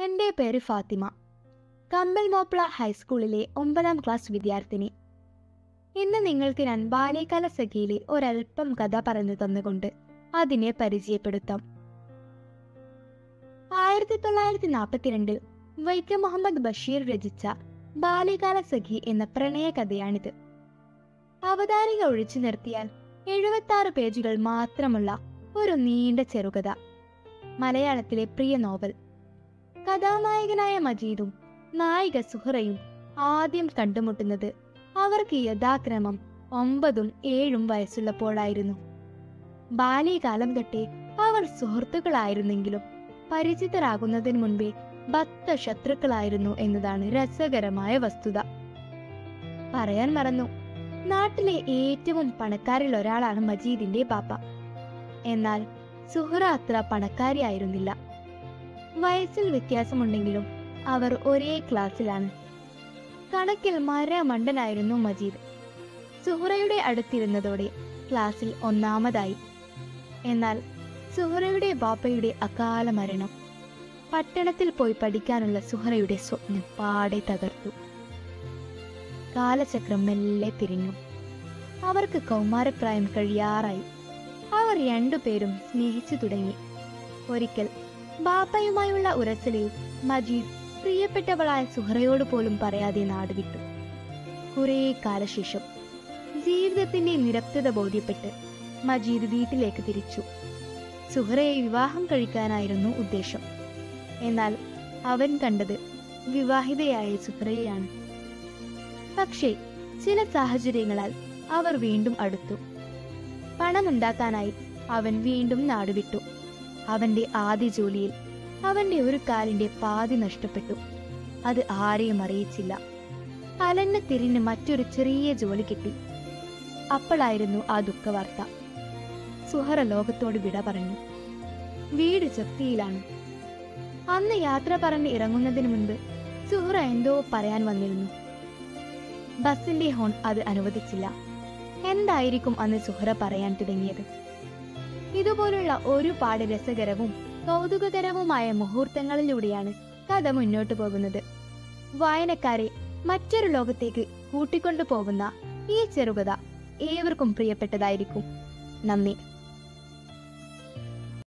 എൻ്റെ പേര് ഫാത്തിമ കമ്പൽ മോപ്ല ഹൈസ്കൂളിലെ ഒമ്പതാം ക്ലാസ് വിദ്യാർത്ഥിനി ഇന്ന് നിങ്ങൾക്ക് ഞാൻ ബാല്യകാല സഖിയിലെ ഒരൽപ്പം കഥ പറഞ്ഞു തന്നുകൊണ്ട് അതിനെ പരിചയപ്പെടുത്താം ആയിരത്തി തൊള്ളായിരത്തി നാൽപ്പത്തിരണ്ടിൽ വൈക്കം മുഹമ്മദ് ബഷീർ രചിച്ച ബാല്യകാല സഖി എന്ന പ്രണയ കഥയാണിത് അവതാരിക ഒഴിച്ചു നിർത്തിയാൽ എഴുപത്തി ആറ് പേജുകൾ മാത്രമുള്ള ഒരു നീണ്ട ചെറുകഥ മലയാളത്തിലെ പ്രിയ നോവൽ കഥാനായകനായ മജീദും നായിക സുഹറയും ആദ്യം കണ്ടുമുട്ടുന്നത് അവർക്ക് യഥാക്രമം ഒമ്പതും ഏഴും വയസ്സുള്ളപ്പോഴായിരുന്നു ബാല്യകാലം തൊട്ടേ അവർ സുഹൃത്തുക്കളായിരുന്നെങ്കിലും പരിചിതരാകുന്നതിന് മുൻപേ ഭക്ത ശത്രുക്കളായിരുന്നു എന്നതാണ് രസകരമായ വസ്തുത പറയാൻ മറന്നു നാട്ടിലെ ഏറ്റവും പണക്കാരിൽ ഒരാളാണ് മജീദിന്റെ ബാപ്പ എന്നാൽ സുഹറ അത്ര പണക്കാരിയായിരുന്നില്ല വയസ്സിൽ വ്യത്യാസമുണ്ടെങ്കിലും അവർ ഒരേ ക്ലാസ്സിലാണ് കണക്കിൽ മരമണ്ടനായിരുന്നു മജീദ് സുഹറയുടെ അടുത്തിരുന്നതോടെ ക്ലാസ്സിൽ ഒന്നാമതായി എന്നാൽ സുഹറയുടെ ബാപ്പയുടെ അകാല മരണം പട്ടണത്തിൽ പോയി പഠിക്കാനുള്ള സുഹറയുടെ സ്വപ്നം പാടെ തകർത്തു കാലചക്രം മെല്ലെ തിരിഞ്ഞു അവർക്ക് കൗമാരപ്രായം കഴിയാറായി അവർ രണ്ടുപേരും സ്നേഹിച്ചു തുടങ്ങി ഒരിക്കൽ ബാപ്പയുമായുള്ള ഉരസലിൽ മജീദ് പ്രിയപ്പെട്ടവളായ സുഹറയോട് പോലും പറയാതെ നാടുവിട്ടു കുറേ കാലശേഷം ജീവിതത്തിന്റെ നിരപ്തത ബോധ്യപ്പെട്ട് മജീദ് വീട്ടിലേക്ക് തിരിച്ചു സുഹറയെ വിവാഹം കഴിക്കാനായിരുന്നു ഉദ്ദേശം എന്നാൽ അവൻ കണ്ടത് വിവാഹിതയായ സുഹറയെയാണ് പക്ഷേ ചില സാഹചര്യങ്ങളാൽ അവർ വീണ്ടും അടുത്തു പണമുണ്ടാക്കാനായി അവൻ വീണ്ടും നാടുവിട്ടു അവന്റെ ആദ്യ ജോലിയിൽ അവന്റെ ഒരു കാലിന്റെ പാതി നഷ്ടപ്പെട്ടു അത് ആരെയും അറിയിച്ചില്ല അലന്നെ തിരിഞ്ഞ് മറ്റൊരു ചെറിയ ജോലി കിട്ടി അപ്പോഴായിരുന്നു ആ ദുഃഖവാർത്ത സുഹറ ലോകത്തോട് വിട പറഞ്ഞു വീട് ജപ്തിയിലാണ് അന്ന് യാത്ര പറഞ്ഞ് ഇറങ്ങുന്നതിന് മുൻപ് സുഹറ എന്തോ പറയാൻ വന്നിരുന്നു ബസിന്റെ ഹോൺ അത് അനുവദിച്ചില്ല എന്തായിരിക്കും അന്ന് സുഹറ പറയാൻ തുടങ്ങിയത് ഇതുപോലുള്ള ഒരുപാട് രസകരവും കൗതുകകരവുമായ മുഹൂർത്തങ്ങളിലൂടെയാണ് കഥ മുന്നോട്ടു പോകുന്നത് വായനക്കാരെ മറ്റൊരു ലോകത്തേക്ക് കൂട്ടിക്കൊണ്ടു പോകുന്ന ഈ ചെറുകഥ ഏവർക്കും പ്രിയപ്പെട്ടതായിരിക്കും നന്ദി